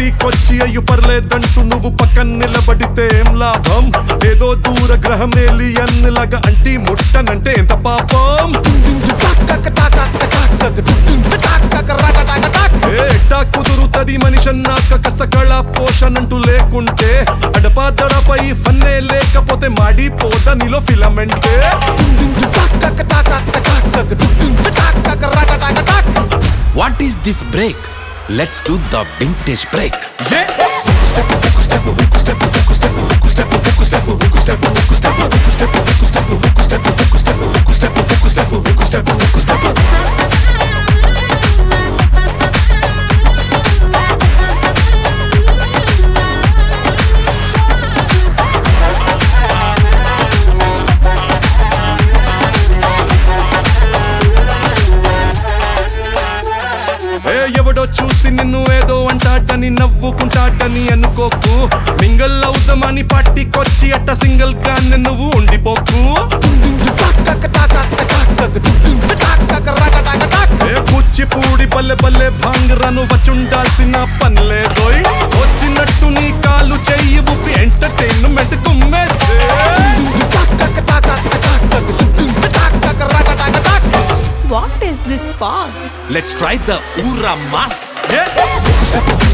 పార్టీకొచ్చి అయ్యు పర్లేదంటూ నువ్వు పక్కన నిలబడితే ఏం లాభం ఏదో దూర గ్రహం ఏలియన్ లాగా అంటి ముట్టనంటే ఎంత పాపం ఏ ఎట్టా కుదురుతది మనిషి అన్నాక కష్ట కళ పోషణంటూ లేకుంటే అడపాదడపై ఫన్నే లేకపోతే మాడిపోద నీలో ఫిలమెంటే What is this break? Let's do the vintage break. ఏ ఏ ఎవడో చూసి నిన్ను ఏదో అంటాడని నవ్వుకుంటాడని అనుకోకు మింగల్ అవుదామని పార్టీకొచ్చి అట్ట సింగిల్ గా నువ్వు ఉండిపోకు ఏ కూచిపూడి బల్లె బల్లె భాంగరను వచ్చుండాల్సిన పనిలేదోయ్ వచ్చినట్టు నీ కాలు చెయ్యి ఊపి ఎంటర్టైన్మెంట్ కుమ్మేసే What is this pass? Let's try the Ura Mas. A